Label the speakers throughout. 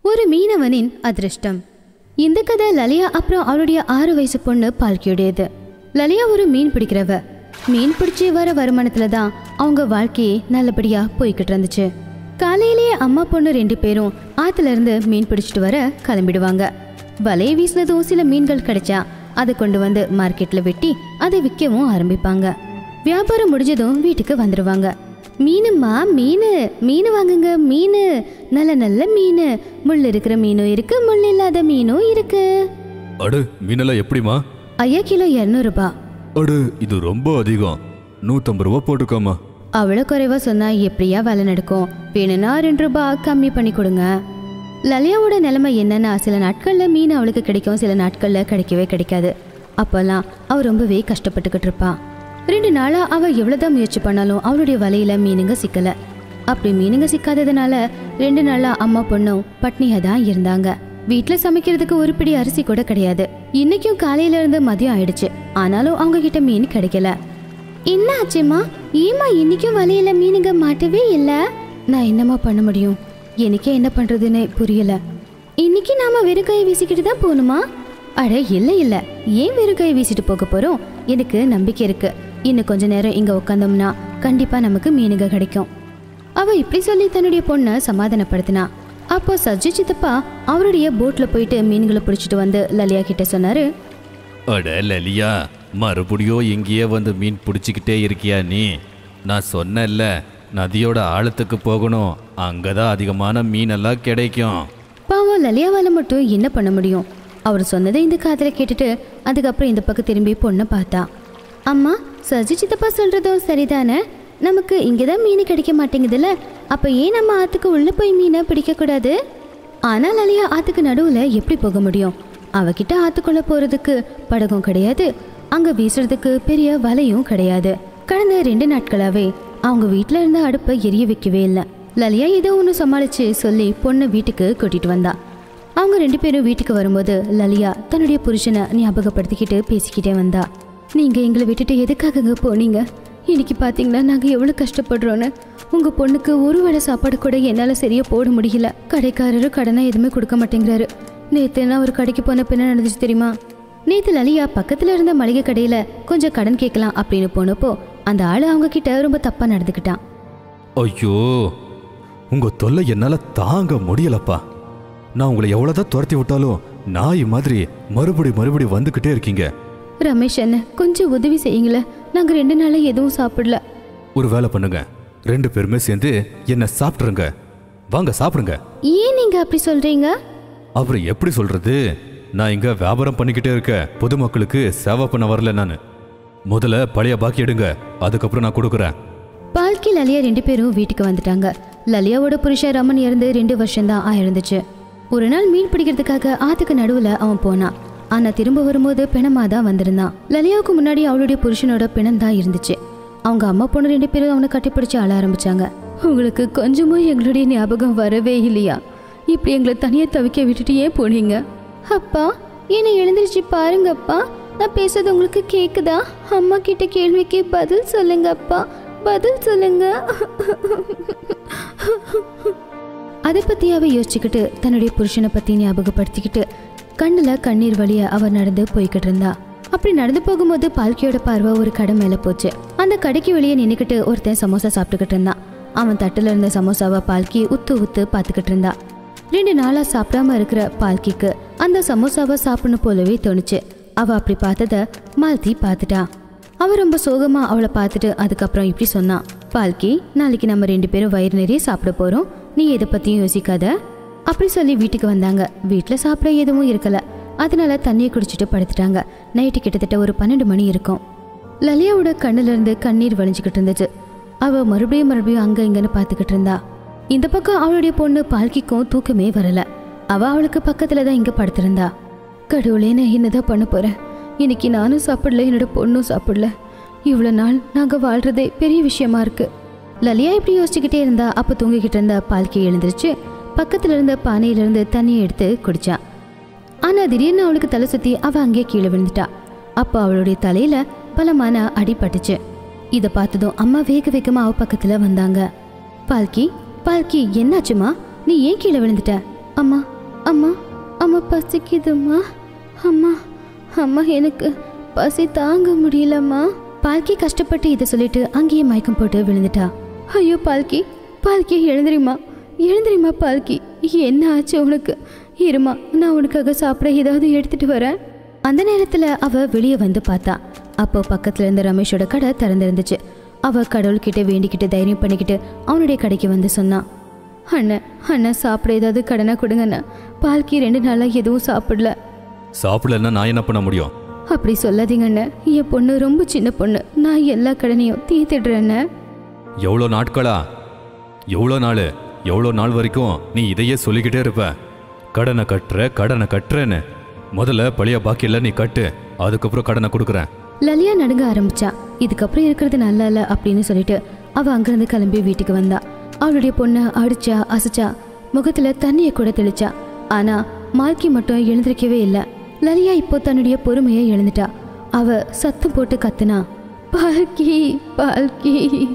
Speaker 1: ஒரு மீனவனின் அதிர்ஷ்டம் இந்த கதை லலியா அப்புறம் அவளுடைய ஆறு வயசு பொண்ணு பால்கியுடையது லலியா ஒரு மீன் பிடிக்கிறவ மீன் பிடிச்சி வர வருமானத்துல தான் அவங்க வாழ்க்கையே நல்லபடியா போய்கிட்டு இருந்துச்சு காலையிலேயே அம்மா பொண்ணு ரெண்டு பேரும் ஆத்துல இருந்து மீன் பிடிச்சிட்டு வர கிளம்பிடுவாங்க வலையை வீசினதும் சில மீன்கள் கிடைச்சா அதை கொண்டு வந்து மார்க்கெட்ல வெட்டி அதை விற்கவும் ஆரம்பிப்பாங்க வியாபாரம் முடிஞ்சதும் வீட்டுக்கு வந்துடுவாங்க மீனும்மா மீன் மீன் வாங்குங்க மீன் நல்ல நல்ல மீன் முள் இருக்கிற மீனும் இருக்கு முள் இல்லாத மீனும் இருக்கு
Speaker 2: அடு மீனெல்லாம் எப்படிமா
Speaker 1: ஐயா கிலோ இரநூறுபா
Speaker 2: அடு இது ரொம்ப அதிகம் நூற்றம்பது ரூபா போட்டுக்கோமா
Speaker 1: அவ்வளோ குறைவா சொன்னா எப்படியா வேலை நடக்கும் வேணும்னா ரெண்டு ரூபாய் கம்மி பண்ணி கொடுங்க லலியாவோட நிலைமை என்னன்னா சில நாட்கள்ல மீன் அவளுக்கு கிடைக்கும் சில நாட்கள்ல கிடைக்கவே கிடைக்காது அப்போல்லாம் அவ ரொம்பவே கஷ்டப்பட்டுக்கிட்டு இருப்பா ரெண்டு நாளா அவ எவ்வளவுதான் முயற்சி பண்ணாலும் அவளுடைய வலையில மீனுங்க சிக்கல அப்படி மீனுங்க சிக்காததுனால ரெண்டு நாளா அம்மா பொண்ணும் பட்னியா தான் இருந்தாங்க வீட்ல சமைக்கிறதுக்கு ஒரு பிடி அரிசி கூட கிடையாது இன்னைக்கும் காலையில இருந்து மதியம் ஆயிடுச்சு ஆனாலும் அவங்க கிட்ட மீன் கிடைக்கல என்ன ஆச்சுமா ஏமா இன்னைக்கும் வலையில மீனுங்க மாட்டவே இல்ல நான் என்னம்மா பண்ண முடியும் எனக்கே என்ன பண்றதுன்னு புரியல இன்னைக்கு நாம வெறும் கையை வீசிக்கிட்டு தான் போகணுமா அட இல்ல இல்ல ஏன் வெறும் கையை வீசிட்டு போக போறோம் எனக்கு நம்பிக்கை இருக்கு இன்னும் கொஞ்ச நேரம் இங்க உட்காந்தோம்னா கண்டிப்பா நமக்கு மீனுங்க கிடைக்கும் அவ இப்படி சொல்லி தன்னுடைய பொண்ணை சமாதானப்படுத்தினா அப்போ சஜ்ஜி சித்தப்பா அவருடைய போட்ல போயிட்டு மீன்களை பிடிச்சிட்டு வந்து லலியா கிட்ட சொன்னாரு
Speaker 2: அட லலியா மறுபடியும் இங்கேயே வந்து மீன் பிடிச்சிக்கிட்டே இருக்கியா நீ நான் சொன்னேன்ல நதியோட ஆழத்துக்கு போகணும் அங்கே தான் அதிகமான மீனெல்லாம் கிடைக்கும்
Speaker 1: பாவம் லலியாவால மட்டும் என்ன பண்ண முடியும் அவர் சொன்னதை இந்த காதுல கேட்டுட்டு அதுக்கப்புறம் இந்த பக்கம் திரும்பி பொண்ணை பார்த்தா அம்மா சஜி சித்தப்பா சொல்றதும் சரிதானே நமக்கு இங்கதான் மீன் கிடைக்க மாட்டேங்குதுல்ல அப்ப ஏன் நம்ம ஆத்துக்கு உள்ள போய் மீனை பிடிக்க கூடாது ஆனா லலியா ஆத்துக்கு நடுவுல எப்படி போக முடியும் அவகிட்ட ஆத்துக்குள்ள போறதுக்கு படகும் கிடையாது அங்க வீசுறதுக்கு பெரிய வலையும் கிடையாது கடந்த ரெண்டு நாட்களாவே அவங்க வீட்ல இருந்த அடுப்பை எரிய வைக்கவே இல்லை லலியா ஏதோ ஒன்று சமாளிச்சு சொல்லி பொண்ணை வீட்டுக்கு கூட்டிட்டு வந்தா அவங்க ரெண்டு பேரும் வீட்டுக்கு வரும்போது லலியா தன்னுடைய புருஷனை ஞாபகப்படுத்திக்கிட்டு பேசிக்கிட்டே வந்தா நீங்க எங்களை விட்டுட்டு எதுக்காகங்க போனீங்க இன்னைக்கு பாத்தீங்களா நாங்க எவ்வளவு கஷ்டப்படுறோன்னு உங்க பொண்ணுக்கு ஒரு வேளை சாப்பாடு கூட என்னால சரியா போட முடியல கடைக்காரரு கடனை எதுவுமே கொடுக்க மாட்டேங்கிறாரு நேத்து நான் ஒரு கடைக்கு போன பின்ன நடந்துச்சு தெரியுமா நேத்து லலியா பக்கத்துல இருந்த மளிகை கடையில கொஞ்சம் கடன் கேட்கலாம் அப்படின்னு போனப்போ அந்த ஆளு அவங்க கிட்ட ரொம்ப தப்பா நடந்துக்கிட்டான்
Speaker 2: ஐயோ உங்க தொல்லை என்னால தாங்க முடியலப்பா நான் உங்களை எவ்வளவுதான் துரத்தி விட்டாலும் நாய் மாதிரி மறுபடி மறுபடி வந்துகிட்டே இருக்கீங்க
Speaker 1: ரமேஷ் அண்ணன் கொஞ்சம் உதவி செய்யுங்களேன் நாங்க ரெண்டு நாளா எதுவும் சாப்பிடல
Speaker 2: ஒரு வேலை பண்ணுங்க ரெண்டு பேருமே சேர்ந்து என்ன சாப்பிட்ருங்க வாங்க சாப்பிடுங்க
Speaker 1: ஏன் நீங்க அப்படி சொல்றீங்க
Speaker 2: அப்புறம் எப்படி சொல்றது நான் இங்க வியாபாரம் பண்ணிக்கிட்டே இருக்க பொதுமக்களுக்கு சேவை பண்ண வரல நான் முதல்ல பழைய பாக்கி எடுங்க அதுக்கப்புறம் நான் கொடுக்குறேன்
Speaker 1: பால்கி லலியா ரெண்டு பேரும் வீட்டுக்கு வந்துட்டாங்க லலியாவோட புருஷன் ரமன் இறந்து ரெண்டு வருஷம் தான் ஆயிருந்துச்சு ஒரு நாள் மீன் பிடிக்கிறதுக்காக ஆத்துக்கு நடுவுல அவன் போனான் ஆனா திரும்ப வரும்போது பிணமா தான் வந்திருந்தான் லலியாவுக்கு முன்னாடி அவளுடைய புருஷனோட பிணம் தான் இருந்துச்சு அவங்க அம்மா பொண்ணு ரெண்டு பேரும் அவனை கட்டிப்பிடிச்சு ஆள ஆரம்பிச்சாங்க உங்களுக்கு கொஞ்சமும் எங்களுடைய ஞாபகம் வரவே இல்லையா இப்படி எங்களை தனியா தவிக்க விட்டுட்டு ஏன் போனீங்க அப்பா என்னை எழுந்திருச்சு பாருங்க அப்பா நான் பேசுறது உங்களுக்கு கேக்குதா அம்மா கிட்ட கேள்விக்கு பதில் சொல்லுங்க அப்பா பதில் சொல்லுங்க அதை பத்தி அவ யோசிச்சுக்கிட்டு தன்னுடைய புருஷனை பத்தி ஞாபகப்படுத்திக்கிட்டு கண்ணுல கண்ணீர் வழிய அவ நடந்து போய்கிட்டு இருந்தா அப்படி நடந்து போகும்போது பால்கியோட பார்வை ஒரு கடை மேல போச்சு அந்த கடைக்கு வெளியே நின்னுக்கிட்டு ஒருத்தன் சமோசா சாப்பிட்டுக்கிட்டு இருந்தான் அவன் தட்டுல இருந்த சமோசாவை பால்கி உத்து உத்து பார்த்துக்கிட்டு இருந்தா ரெண்டு நாளா சாப்பிடாம இருக்கிற பால்கிக்கு அந்த சமோசாவை சாப்பிடணும் போலவே தோணுச்சு அவ அப்படி பார்த்தத மால்தி பார்த்துட்டா அவ ரொம்ப சோகமா அவளை பார்த்துட்டு அதுக்கப்புறம் இப்படி சொன்னான் பால்கி நாளைக்கு நம்ம ரெண்டு பேரும் வயிறு நிறைய சாப்பிட போறோம் நீ எதை பத்தியும் யோசிக்காத அப்படி சொல்லி வீட்டுக்கு வந்தாங்க வீட்ல சாப்பிட எதுவும் இருக்கல அதனால தண்ணியை குடிச்சிட்டு படுத்துட்டாங்க நைட்டு கிட்டத்தட்ட ஒரு பன்னெண்டு மணி இருக்கும் லலியாவோட கண்ணுல இருந்து கண்ணீர் வழிஞ்சுக்கிட்டு இருந்துச்சு அவ மறுபடியும் மறுபடியும் அங்க இங்கன்னு பார்த்துக்கிட்டு இருந்தா இந்த பக்கம் அவளுடைய பொண்ணு பால்கிக்கும் தூக்கமே வரல அவ அவளுக்கு பக்கத்துல தான் இங்க படுத்திருந்தா கடவுளே நான் என்னதான் பண்ண போறேன் இன்னைக்கு நானும் சாப்பிடல என்னோட பொண்ணும் சாப்பிடல இவ்வளோ நாள் நாங்க வாழ்றதே பெரிய விஷயமா இருக்கு லலியா இப்படி யோசிச்சுக்கிட்டே இருந்தா அப்ப தூங்கிக்கிட்டு இருந்த பால்கி எழுந்திருச்சு பக்கத்துல இருந்த பானையில இருந்து தண்ணியை எடுத்து குடிச்சா ஆனா திடீர்னு அவளுக்கு தலை சுத்தி அவ அங்கேயே கீழே விழுந்துட்டா அப்ப அவளுடைய தலையில பலமான அடி பட்டுச்சு இத பார்த்ததும் அம்மா வேக வேகமா அவ பக்கத்துல வந்தாங்க பால்கி பால்கி என்னாச்சுமா நீ ஏன் கீழே விழுந்துட்ட அம்மா அம்மா அம்மா பசிக்குதும்மா அம்மா அம்மா எனக்கு பசி தாங்க முடியலம்மா பால்கி கஷ்டப்பட்டு இதை சொல்லிட்டு அங்கேயே மயக்கம் போட்டு விழுந்துட்டா ஐயோ பால்கி பால்கி எழுந்திரிம்மா எழுந்திரிம்மா பால்கி என்ன ஆச்சு உனக்கு இருமா நான் உனக்காக சாப்பிட ஏதாவது எடுத்துட்டு வரேன் அந்த நேரத்துல அவ வெளியே வந்து பார்த்தா அப்போ பக்கத்துல இருந்த ரமேஷோட கடை திறந்திருந்துச்சு அவ கடவுள்கிட்ட வேண்டிக்கிட்டு தைரியம் பண்ணிக்கிட்டு அவனுடைய கடைக்கு வந்து சொன்னான் அண்ணன் அண்ணன் சாப்பிட ஏதாவது கடனை கொடுங்கண்ணா பால்கி ரெண்டு நாளா எதுவும் சாப்பிடல
Speaker 2: சாப்பிடலன்னா நான் என்ன பண்ண முடியும்
Speaker 1: அப்படி சொல்லாதீங்க அண்ணன் என் பொண்ணு ரொம்ப சின்ன பொண்ணு நான் எல்லா கடனையும் தீர்த்துடுறேன் அண்ணன்.
Speaker 2: எவ்வளோ நாட்களா எவ்வளோ நாள் எவ்வளோ நாள் வரைக்கும் நீ இதையே சொல்லிக்கிட்டே இருப்ப கடனை கட்டுற கடனை கட்டுறேன்னு முதல்ல பழைய பாக்கியில் நீ கட்டு அதுக்கப்புறம் கடனை கொடுக்குறேன்
Speaker 1: லலியா நடுங்க ஆரம்பிச்சா இதுக்கப்புறம் இருக்கிறது நல்லா இல்ல அப்படின்னு சொல்லிட்டு அவ அங்கிருந்து கிளம்பி வீட்டுக்கு வந்தா அவளுடைய பொண்ணை அடிச்சா அசைச்சா முகத்துல தண்ணியை கூட தெளிச்சா ஆனா மால்கி மட்டும் எழுந்திருக்கவே இல்ல லலியா இப்போ தன்னுடைய பொறுமையை இழந்துட்டா அவ சத்தம் போட்டு கத்துனா பால்கி பால்கி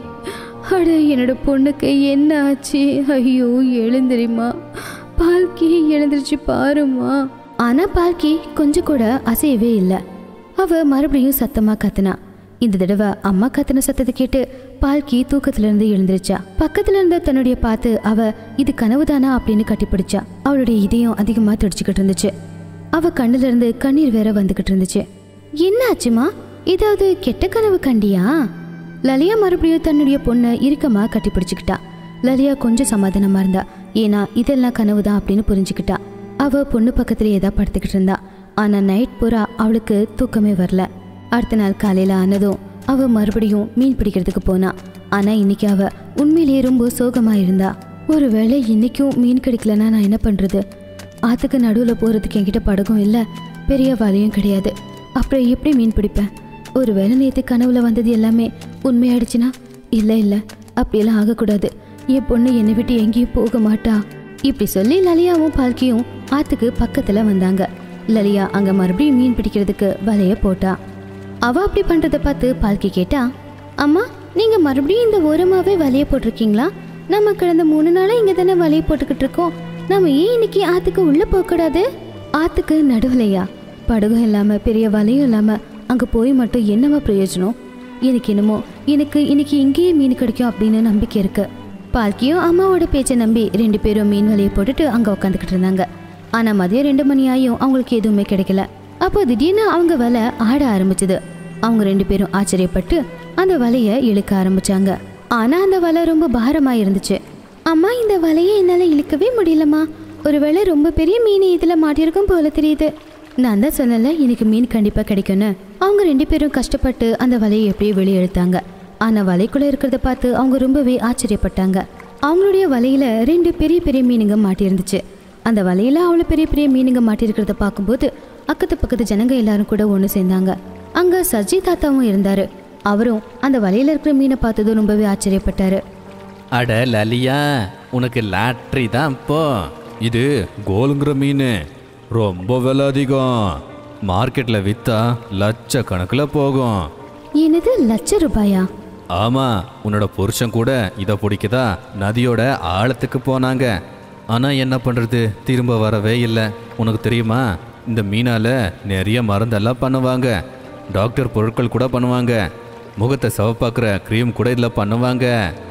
Speaker 1: அட என்னோட பொண்ணுக்கு என்ன ஆச்சு ஐயோ எழுந்திரிமா பால்கி எழுந்திருச்சு பாருமா ஆனா பால்கி கொஞ்சம் கூட அசையவே இல்லை அவ மறுபடியும் சத்தமா கத்துனா இந்த தடவை அம்மா கத்துன சத்தத்தை கேட்டு பால்கி தூக்கத்துல இருந்து எழுந்திருச்சா பக்கத்துல இருந்த தன்னுடைய பார்த்து அவ இது கனவுதானா அப்படின்னு கட்டிப்பிடிச்சா அவளுடைய இதயம் அதிகமா துடிச்சுக்கிட்டு இருந்துச்சு அவ கண்ணுல இருந்து கண்ணீர் வேற வந்துகிட்டு இருந்துச்சு என்ன ஆச்சுமா ஏதாவது கெட்ட கனவு கண்டியா லலியா மறுபடியும் தன்னுடைய பொண்ணை இறுக்கமா கட்டிப்பிடிச்சுக்கிட்டா லலியா கொஞ்சம் சமாதானமா இருந்தா ஏன்னா இதெல்லாம் கனவுதான் அப்படின்னு புரிஞ்சுக்கிட்டா அவ பொண்ணு பக்கத்துலயே தான் படுத்துக்கிட்டு இருந்தா ஆனா நைட் பூரா அவளுக்கு தூக்கமே வரல அடுத்த நாள் காலையில ஆனதும் அவ மறுபடியும் மீன் பிடிக்கிறதுக்கு போனா ஆனா இன்னைக்கு அவ உண்மையிலேயே ரொம்ப சோகமா இருந்தா ஒருவேளை இன்னைக்கும் மீன் கிடைக்கலன்னா நான் என்ன பண்றது ஆத்துக்கு நடுவில் போகிறதுக்கு என்கிட்ட படகும் இல்லை பெரிய வலையும் கிடையாது அப்புறம் எப்படி மீன் பிடிப்பேன் ஒருவேளை நேற்று கனவுல வந்தது எல்லாமே உண்மையாயிடுச்சுன்னா இல்லை இல்லை அப்படியெல்லாம் ஆகக்கூடாது என் பொண்ணு என்னை விட்டு எங்கேயும் போக மாட்டா இப்படி சொல்லி லலியாவும் பால்கியும் ஆத்துக்கு பக்கத்துல வந்தாங்க லலியா அங்க மறுபடியும் மீன் பிடிக்கிறதுக்கு வலைய போட்டா அவ அப்படி பண்றத பார்த்து பால்கி கேட்டா அம்மா நீங்க மறுபடியும் இந்த ஓரமாவே வலைய போட்டிருக்கீங்களா நம்ம கடந்த மூணு நாளா இங்க தானே வலைய போட்டுக்கிட்டு இருக்கோம் நம்ம ஏன் இன்னைக்கு ஆத்துக்கு உள்ள போக கூடாது ஆத்துக்கு நடுவுலையா படகும் இல்லாம பெரிய வலையும் இல்லாம அங்க போய் மட்டும் என்னவா பிரயோஜனம் எனக்கு என்னமோ எனக்கு இன்னைக்கு இங்கேயே மீன் கிடைக்கும் அப்படின்னு நம்பிக்கை இருக்கு பால்கியும் அம்மாவோட பேச்சை நம்பி ரெண்டு பேரும் மீன் வலையை போட்டுட்டு அங்க உட்காந்துக்கிட்டு இருந்தாங்க ஆனா மதியம் ரெண்டு மணி ஆயும் அவங்களுக்கு எதுவுமே கிடைக்கல அப்போ திடீர்னு அவங்க வலை ஆட ஆரம்பிச்சது அவங்க ரெண்டு பேரும் ஆச்சரியப்பட்டு அந்த வலைய இழுக்க ஆரம்பிச்சாங்க ஆனா அந்த வலை ரொம்ப பாரமா இருந்துச்சு அம்மா இந்த வலையை என்னால இழுக்கவே முடியலம்மா ஒருவேளை ரொம்ப பெரிய மீன் இதுல மாட்டியிருக்கும் போல தெரியுது நான் தான் சொன்னல எனக்கு மீன் கண்டிப்பா கிடைக்கும்னு அவங்க ரெண்டு பேரும் கஷ்டப்பட்டு அந்த வலையை எப்படியோ வெளியே இழுத்தாங்க ஆனா வலைக்குள்ள இருக்கிறத பார்த்து அவங்க ரொம்பவே ஆச்சரியப்பட்டாங்க அவங்களுடைய வலையில ரெண்டு பெரிய பெரிய மீனுங்க மாட்டியிருந்துச்சு அந்த வலையில அவ்வளோ பெரிய பெரிய மீனுங்க மாட்டியிருக்கிறத பார்க்கும்போது அக்கத்து பக்கத்து ஜனங்க எல்லாரும் கூட ஒன்று சேர்ந்தாங்க அங்க சஜி தாத்தாவும் இருந்தாரு அவரும் அந்த வலையில இருக்கிற மீனை பார்த்ததும் ரொம்பவே ஆச்சரியப்பட்டாரு
Speaker 2: அட லலியா உனக்கு லாட்ரி தான் இப்போ இது கோலுங்கிற மீன் ரொம்ப விலை அதிகம் மார்க்கெட்டில் விற்றா லட்சக்கணக்கில் போகும்
Speaker 1: என்னது லட்ச ரூபாயா
Speaker 2: ஆமா உன்னோட புருஷன் கூட இதை பிடிக்கதா நதியோட ஆழத்துக்கு போனாங்க ஆனா என்ன பண்றது திரும்ப வரவே இல்லை உனக்கு தெரியுமா இந்த மீனால நிறைய மருந்தெல்லாம் பண்ணுவாங்க டாக்டர் பொருட்கள் கூட பண்ணுவாங்க முகத்தை சவப்பாக்குற க்ரீம் கூட இதில் பண்ணுவாங்க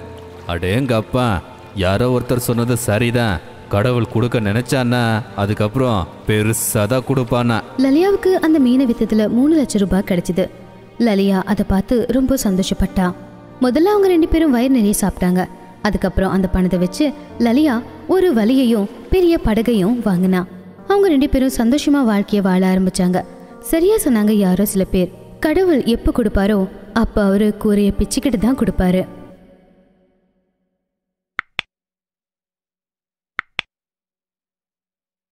Speaker 2: அடேங்க அப்பா யாரோ ஒருத்தர் சொன்னது சரிதான் கடவுள் கொடுக்க நினைச்சான்னா அதுக்கப்புறம் பெருசாக தான் கொடுப்பானா
Speaker 1: லலியாவுக்கு அந்த மீனை வித்ததுல மூணு லட்சம் ரூபாய் கிடைச்சது லலியா அதை பார்த்து ரொம்ப சந்தோஷப்பட்டா முதல்ல அவங்க ரெண்டு பேரும் வயிறு நிறைய சாப்பிட்டாங்க அதுக்கப்புறம் அந்த பணத்தை வச்சு லலியா ஒரு வலையையும் பெரிய படகையும் வாங்கினா அவங்க ரெண்டு பேரும் சந்தோஷமா வாழ்க்கைய வாழ ஆரம்பிச்சாங்க சரியா சொன்னாங்க யாரோ சில பேர் கடவுள் எப்ப கொடுப்பாரோ அப்ப அவரு கூரைய பிச்சுக்கிட்டு தான் கொடுப்பாரு